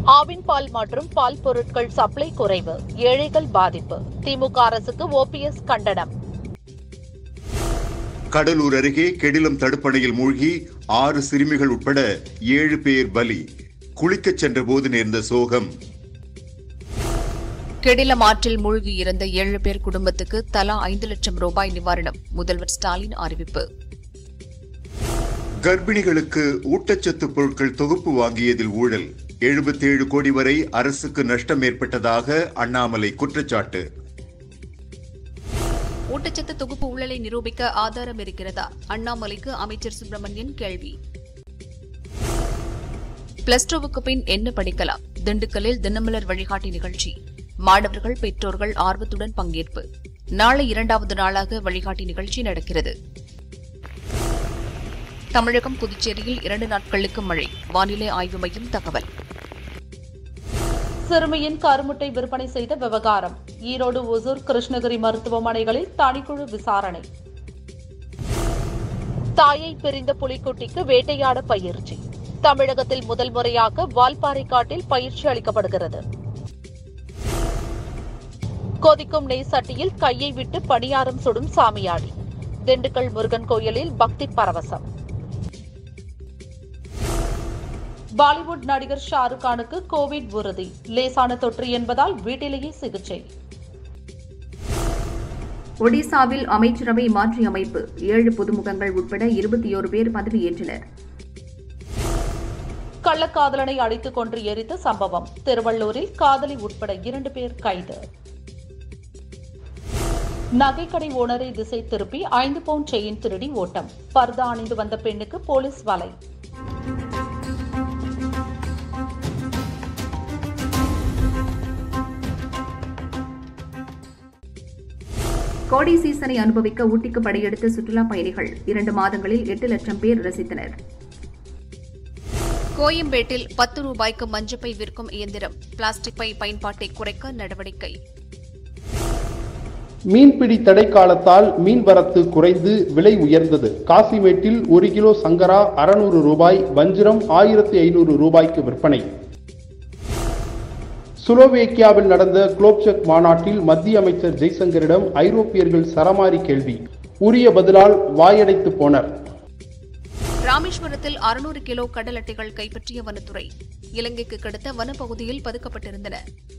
ஆவின் பால் மற்றும் பால் பொருட்கள் சப்ளை குறைவு ஏழைகள் பாதிப்பு திமுக அரசுக்கு ஓபிஎஸ் கண்டனம் கடலூர் அருகே கெடிலம் தடுப்பணையில் மூழ்கி ஆறு சிறுமிகள் உட்பட ஏழு பேர் பலி குளிக்கச் சென்றபோது நேர்ந்த சோகம் கெடிலம் ஆற்றில் மூழ்கி இறந்த ஏழு பேர் குடும்பத்துக்கு தலா ஐந்து லட்சம் ரூபாய் நிவாரணம் முதல்வர் ஸ்டாலின் அறிவிப்பு கர்ப்பிணிகளுக்கு ஊட்டச்சத்து பொருட்கள் தொகுப்பு வாங்கியதில் ஊழல் எழுபத்தேழு கோடி வரை அரசுக்கு நஷ்டம் ஏற்பட்டதாக அண்ணாமலை குற்றச்சாட்டு ஊட்டச்சத்து தொகுப்பு ஊழலை நிரூபிக்க ஆதாரம் இருக்கிறதா அண்ணாமலைக்கு அமைச்சர் சுப்பிரமணியன் கேள்வி பிளஸ் டூவுக்கு பின் என்ன படிக்கலாம் திண்டுக்கல்லில் தினமலர் வழிகாட்டி நிகழ்ச்சி மாணவர்கள் பெற்றோர்கள் ஆர்வத்துடன் பங்கேற்பு நாளை இரண்டாவது நாளாக வழிகாட்டி நிகழ்ச்சி நடக்கிறது தமிழகம் புதுச்சேரியில் இரண்டு நாட்களுக்கு மழை வானிலை ஆய்வு மையம் தகவல் சிறுமியின் கருமுட்டை விற்பனை செய்த விவகாரம் ஈரோடு ஒசூர் கிருஷ்ணகிரி மருத்துவமனைகளில் தனிக்குழு விசாரணை தாயை பிரிந்த புலிக்குட்டிக்கு வேட்டையாட பயிற்சி தமிழகத்தில் முதல் முறையாக வால்பாறை காட்டில் பயிற்சி அளிக்கப்படுகிறது கொதிக்கும் நெய் சட்டியில் கையை விட்டு பணியாரம் சுடும் சாமியாடி திண்டுக்கல் முருகன் கோயிலில் பக்தி பரவசம் பாலிவுட் நடிகர் ஷாருக் கானுக்கு கோவிட் உறுதி லேசான தொற்று என்பதால் வீட்டிலேயே சிகிச்சை ஒடிசாவில் அமைச்சரவை மாற்றியமைப்பு ஏழு புதுமுகங்கள் உட்பட இருபத்தி ஓரு பேர் பதவியேற்றனர் கள்ளக்காதலனை அடித்துக் கொன்று எரித்த சம்பவம் திருவள்ளூரில் காதலி உட்பட இரண்டு பேர் கைது நகைக்கடை ஓனரை திசை திருப்பி ஐந்து பவுண்ட் செயின் திருடி ஓட்டம் பர்தா அணிந்து வந்த பெண்ணுக்கு போலீஸ் வலை கோடை சீசனை அனுபவிக்க ஊட்டிக்கு படையெடுத்த சுற்றுலாப் பயணிகள் இரண்டு மாதங்களில் எட்டு லட்சம் பேர் ரசித்தனர் கோயம்பேட்டில் பத்து ரூபாய்க்கு மஞ்சப்பை விற்கும் இயந்திரம் பிளாஸ்டிக் பை பயன்பாட்டை குறைக்க நடவடிக்கை மீன்பிடி தடை காலத்தால் மீன் வரத்து குறைந்து விலை உயர்ந்தது காசிமேட்டில் ஒரு கிலோ சங்கரா அறுநூறு ரூபாய் வஞ்சிரம் ஆயிரத்தி ஐநூறு ரூபாய்க்கு விற்பனை சுலோவேக்கியாவில் நடந்த குளோப்செக் மாநாட்டில் மத்திய அமைச்சர் ஜெய்சங்கரிடம் ஐரோப்பியர்கள் சரமாரி கேள்வி உரிய பதிலால் வாயடைத்து போனர் ராமேஸ்வரத்தில் அறுநூறு கிலோ கடல் அட்டைகள் கைப்பற்றிய வனத்துறை இலங்கைக்கு கடத்த வனப்பகுதியில் பதுக்கப்பட்டிருந்தன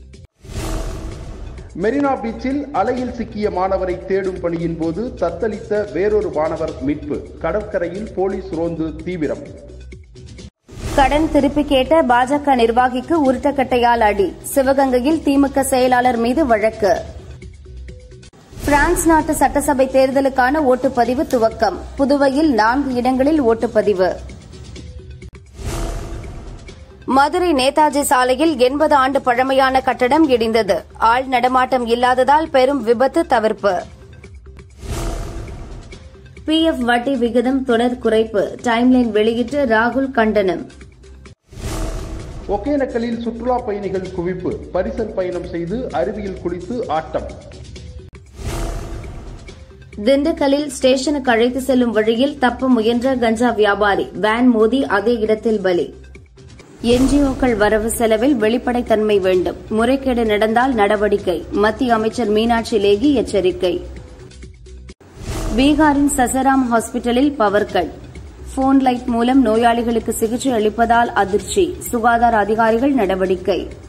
மெரினா பீச்சில் அலையில் சிக்கிய மாணவரை தேடும் பணியின் போது தத்தளித்த வேறொரு மாணவர் மீட்பு கடற்கரையில் போலீஸ் ரோந்து தீவிரம் கடன் திருப்பி கேட்ட பாஜக நிர்வாகிக்கு உருட்டக்கட்டையால் அடி சிவகங்கையில் திமுக செயலாளர் மீது வழக்கு பிரான்ஸ் நாட்டு சட்டசபை தேர்தலுக்கான ஓட்டுப்பதிவு துவக்கம் புதுவையில் நான்கு இடங்களில் ஓட்டுப்பதிவு மதுரை நேதாஜி சாலையில் எண்பது ஆண்டு பழமையான கட்டடம் இடிந்தது ஆள் நடமாட்டம் இல்லாததால் பெரும் விபத்து தவிர்ப்பு பிஎஃப் வட்டி விகிதம் தொடர் குறைப்பு டைம்லைன் வெளியிட்டு ராகுல் கண்டனம் ஒகேனக்கலில் சுற்றுலா பயணிகள் குவிப்பு பரிசல் பயணம் செய்து அருவியில் குளித்து ஆட்டம் திண்டுக்கல்லில் ஸ்டேஷனுக்கு அழைத்து செல்லும் வழியில் தப்ப முயன்ற கஞ்சா வியாபாரி வேன் மோதி அதே இடத்தில் பலி என்ஜிஓக்கள் வரவு செலவில் வெளிப்படைத்தன்மை வேண்டும் முறைகேடு நடந்தால் நடவடிக்கை மத்திய அமைச்சர் மீனாட்சி லேகி எச்சரிக்கை பீகாரின் சசராம் ஹாஸ்பிட்டலில் பவர் கட் போன் லைட் மூலம் நோயாளிகளுக்கு சிகிச்சை அளிப்பதால் அதிர்ச்சி சுகாதார அதிகாரிகள் நடவடிக்கை